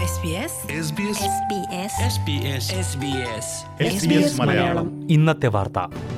SBS SBS SBS Malayalam ഇന്നത്തെ വാർത്ത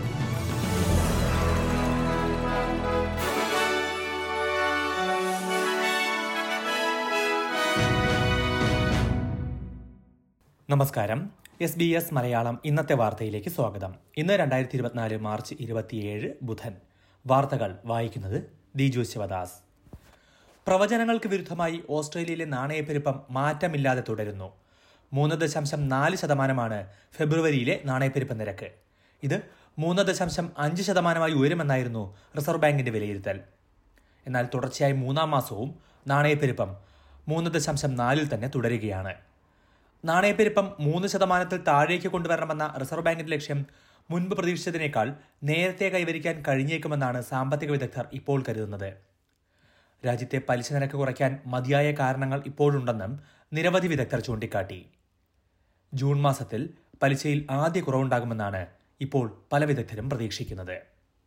നമസ്കാരം എസ് ബി എസ് മലയാളം ഇന്നത്തെ വാർത്തയിലേക്ക് സ്വാഗതം ഇന്ന് രണ്ടായിരത്തി ഇരുപത്തിനാല് മാർച്ച് ഇരുപത്തിയേഴ് ബുധൻ വാർത്തകൾ വായിക്കുന്നത് ദിജു ശിവദാസ് പ്രവചനങ്ങൾക്ക് വിരുദ്ധമായി ഓസ്ട്രേലിയയിലെ നാണയപ്പെരുപ്പം മാറ്റമില്ലാതെ തുടരുന്നു മൂന്ന് ദശാംശം നാല് ശതമാനമാണ് ഫെബ്രുവരിയിലെ നാണയപ്പെരുപ്പ നിരക്ക് ഇത് മൂന്ന് ദശാംശം അഞ്ച് ശതമാനമായി ഉയരുമെന്നായിരുന്നു റിസർവ് ബാങ്കിന്റെ വിലയിരുത്തൽ എന്നാൽ തുടർച്ചയായി മൂന്നാം മാസവും നാണയപ്പെരുപ്പം മൂന്ന് ദശാംശം നാലിൽ തന്നെ തുടരുകയാണ് നാണയപ്പെരുപ്പം മൂന്ന് ശതമാനത്തിൽ താഴേക്ക് കൊണ്ടുവരണമെന്ന റിസർവ് ബാങ്കിന്റെ ലക്ഷ്യം മുൻപ് പ്രതീക്ഷിച്ചതിനേക്കാൾ നേരത്തെ കൈവരിക്കാൻ കഴിഞ്ഞേക്കുമെന്നാണ് സാമ്പത്തിക വിദഗ്ധർ ഇപ്പോൾ കരുതുന്നത് രാജ്യത്തെ പലിശ നിരക്ക് കുറയ്ക്കാൻ മതിയായ കാരണങ്ങൾ ഇപ്പോഴുണ്ടെന്നും നിരവധി വിദഗ്ധർ ചൂണ്ടിക്കാട്ടി ജൂൺ മാസത്തിൽ പലിശയിൽ ആദ്യ കുറവുണ്ടാകുമെന്നാണ് ഇപ്പോൾ പല വിദഗ്ധരും പ്രതീക്ഷിക്കുന്നത്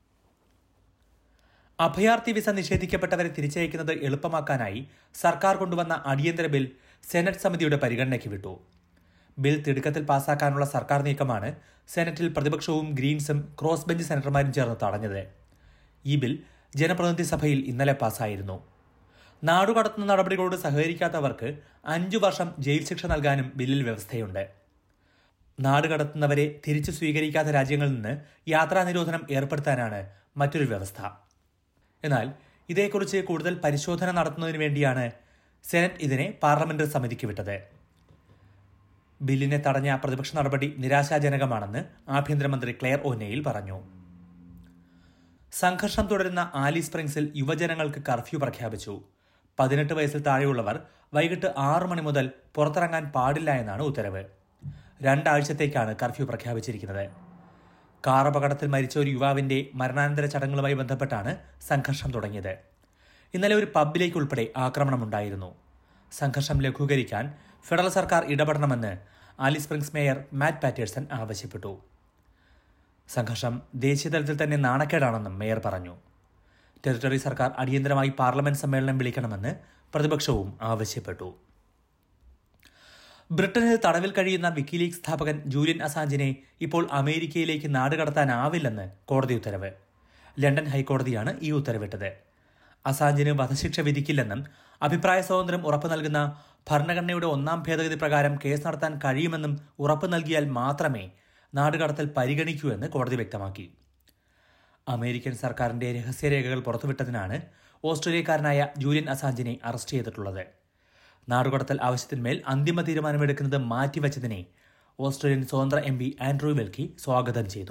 അഭയാർത്ഥി വിസ നിഷേധിക്കപ്പെട്ടവരെ തിരിച്ചയക്കുന്നത് എളുപ്പമാക്കാനായി സർക്കാർ കൊണ്ടുവന്ന അടിയന്തര ബിൽ സെനറ്റ് സമിതിയുടെ പരിഗണനയ്ക്ക് വിട്ടു ബിൽ തിടുക്കത്തിൽ പാസാക്കാനുള്ള സർക്കാർ നീക്കമാണ് സെനറ്റിൽ പ്രതിപക്ഷവും ഗ്രീൻസും ക്രോസ് ബെഞ്ച് സെനറ്റർമാരും ചേർന്ന് തടഞ്ഞത് ഈ ബിൽ ജനപ്രതിനിധി സഭയിൽ ഇന്നലെ പാസ്സായിരുന്നു നാടുകടത്തുന്ന നടപടികളോട് സഹകരിക്കാത്തവർക്ക് അഞ്ചു വർഷം ജയിൽ ശിക്ഷ നൽകാനും ബില്ലിൽ വ്യവസ്ഥയുണ്ട് നാടുകടത്തുന്നവരെ തിരിച്ചു സ്വീകരിക്കാത്ത രാജ്യങ്ങളിൽ നിന്ന് യാത്രാ നിരോധനം ഏർപ്പെടുത്താനാണ് മറ്റൊരു വ്യവസ്ഥ എന്നാൽ ഇതേക്കുറിച്ച് കൂടുതൽ പരിശോധന നടത്തുന്നതിന് വേണ്ടിയാണ് സെനറ്റ് ഇതിനെ പാർലമെന്ററി സമിതിക്ക് വിട്ടത് ബില്ലിനെ തടഞ്ഞ പ്രതിപക്ഷ നടപടി നിരാശാജനകമാണെന്ന് ആഭ്യന്തരമന്ത്രി ക്ലെയർ ഒനെയിൽ പറഞ്ഞു സംഘർഷം തുടരുന്ന ആലി സ്പ്രിങ്സിൽ യുവജനങ്ങൾക്ക് കർഫ്യൂ പ്രഖ്യാപിച്ചു പതിനെട്ട് വയസ്സിൽ താഴെയുള്ളവർ വൈകിട്ട് ആറു മണി മുതൽ പുറത്തിറങ്ങാൻ പാടില്ല എന്നാണ് ഉത്തരവ് രണ്ടാഴ്ചത്തേക്കാണ് കർഫ്യൂ പ്രഖ്യാപിച്ചിരിക്കുന്നത് കാർ അപകടത്തിൽ മരിച്ച ഒരു യുവാവിന്റെ മരണാനന്തര ചടങ്ങുകളുമായി ബന്ധപ്പെട്ടാണ് സംഘർഷം തുടങ്ങിയത് ഇന്നലെ ഒരു പബ്ബിലേക്ക് ഉൾപ്പെടെ ആക്രമണമുണ്ടായിരുന്നു സംഘർഷം ലഘൂകരിക്കാൻ ഫെഡറൽ സർക്കാർ ഇടപെടണമെന്ന് Alice Springs mayor Matt Patterson ആവശ്യപ്പെട്ടു സംഘർഷം ദേശീയതലത്തിൽ തന്നെ നാണക്കേടാണെന്നും മേയർ പറഞ്ഞു ടെറിട്ടറി സർക്കാർ അടിയന്തരമായി പാർലമെന്റ് സമ്മേളനം വിളിക്കണമെന്ന് പ്രതിപക്ഷവും ആവശ്യപ്പെട്ടു ബ്രിട്ടനിൽ തടവിൽ കഴിയുന്ന വിക്കിലീഗ് സ്ഥാപകൻ ജൂലിയൻ അസാഞ്ചിനെ ഇപ്പോൾ അമേരിക്കയിലേക്ക് നാടുകടത്താനാവില്ലെന്ന് കോടതി ഉത്തരവ് ലണ്ടൻ ഹൈക്കോടതിയാണ് ഈ ഉത്തരവിട്ടത് അസാഞ്ചിന് വധശിക്ഷ വിധിക്കില്ലെന്നും അഭിപ്രായ സ്വാതന്ത്ര്യം ഉറപ്പു നൽകുന്ന ഭരണഘടനയുടെ ഒന്നാം ഭേദഗതി പ്രകാരം കേസ് നടത്താൻ കഴിയുമെന്നും ഉറപ്പു നൽകിയാൽ മാത്രമേ നാടുകടത്തൽ പരിഗണിക്കൂ എന്ന് കോടതി വ്യക്തമാക്കി അമേരിക്കൻ സർക്കാരിന്റെ രഹസ്യരേഖകൾ പുറത്തുവിട്ടതിനാണ് ഓസ്ട്രേലിയക്കാരനായ ജൂലിയൻ അസാഞ്ചിനെ അറസ്റ്റ് ചെയ്തിട്ടുള്ളത് നാടുകടത്തൽ ആവശ്യത്തിന്മേൽ അന്തിമ തീരുമാനമെടുക്കുന്നത് മാറ്റിവെച്ചതിനെ ഓസ്ട്രേലിയൻ സ്വതന്ത്ര എം പി ആൻഡ്രൂ വെൽക്കി സ്വാഗതം ചെയ്തു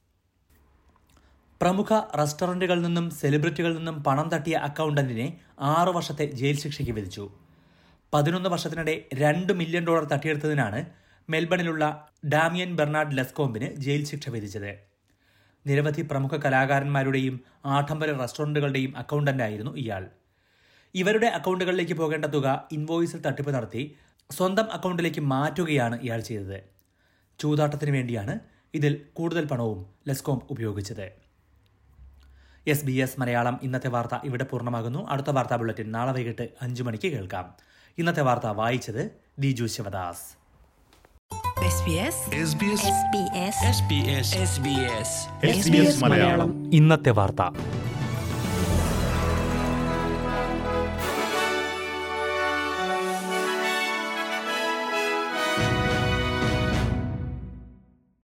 പ്രമുഖ റെസ്റ്റോറന്റുകളിൽ നിന്നും സെലിബ്രിറ്റികളിൽ നിന്നും പണം തട്ടിയ അക്കൗണ്ടന്റിനെ ആറു വർഷത്തെ ജയിൽ ശിക്ഷയ്ക്ക് വിധിച്ചു പതിനൊന്ന് വർഷത്തിനിടെ രണ്ട് മില്യൺ ഡോളർ തട്ടിയെടുത്തതിനാണ് മെൽബണിലുള്ള ഡാമിയൻ ബെർണാഡ് ലെസ്കോംബിന് ജയിൽ ശിക്ഷ വിധിച്ചത് നിരവധി പ്രമുഖ കലാകാരന്മാരുടെയും ആഡംബര റെസ്റ്റോറന്റുകളുടെയും അക്കൗണ്ടന്റായിരുന്നു ഇയാൾ ഇവരുടെ അക്കൗണ്ടുകളിലേക്ക് പോകേണ്ട തുക ഇൻവോയിസിൽ തട്ടിപ്പ് നടത്തി സ്വന്തം അക്കൗണ്ടിലേക്ക് മാറ്റുകയാണ് ഇയാൾ ചെയ്തത് ചൂതാട്ടത്തിന് വേണ്ടിയാണ് ഇതിൽ കൂടുതൽ പണവും ലെസ്കോം ഉപയോഗിച്ചത് എസ് ബി എസ് മലയാളം ഇന്നത്തെ വാർത്ത ഇവിടെ പൂർണ്ണമാകുന്നു അടുത്ത വാർത്താ ബുള്ളറ്റിൻ നാളെ വൈകിട്ട് അഞ്ചു മണിക്ക് കേൾക്കാം ഇന്നത്തെ വാർത്ത വായിച്ചത് Diju Sivadas SBS SBS SBS Malayalam ഇന്നത്തെ വാർത്ത